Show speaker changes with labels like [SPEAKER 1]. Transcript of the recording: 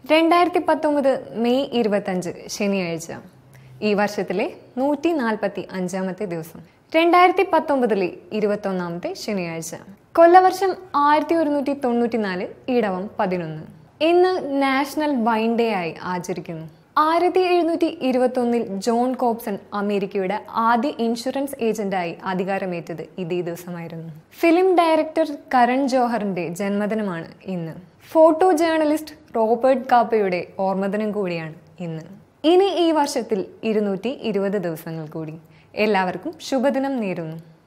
[SPEAKER 1] രണ്ടായിരത്തി പത്തൊമ്പത് മെയ് ഇരുപത്തഞ്ച് ശനിയാഴ്ച ഈ വർഷത്തിലെ നൂറ്റി നാൽപ്പത്തി അഞ്ചാമത്തെ ദിവസം രണ്ടായിരത്തി പത്തൊമ്പതിലെ ഇരുപത്തൊന്നാമത്തെ ശനിയാഴ്ച കൊല്ലവർഷം ആയിരത്തി ഒരുന്നൂറ്റി തൊണ്ണൂറ്റി നാല് ഇടവം പതിനൊന്ന് ഇന്ന് നാഷണൽ വൈൻ ഡേ ആയി ആചരിക്കുന്നു ആയിരത്തി എഴുന്നൂറ്റി ഇരുപത്തൊന്നിൽ ജോൺ കോബ്സൺ അമേരിക്കയുടെ ആദ്യ ഇൻഷുറൻസ് ഏജന്റായി അധികാരമേറ്റത് ഇതേ ദിവസമായിരുന്നു ഫിലിം ഡയറക്ടർ കരൺ ജോഹറിന്റെ ജന്മദിനമാണ് ഇന്ന് ഫോട്ടോ ജേർണലിസ്റ്റ് റോബർട്ട് കാപ്പയുടെ ഓർമ്മദിനം കൂടിയാണ് ഇന്ന് ഇനി ഈ വർഷത്തിൽ ഇരുന്നൂറ്റി ഇരുപത് ദിവസങ്ങൾ കൂടി എല്ലാവർക്കും ശുഭദിനം നേരുന്നു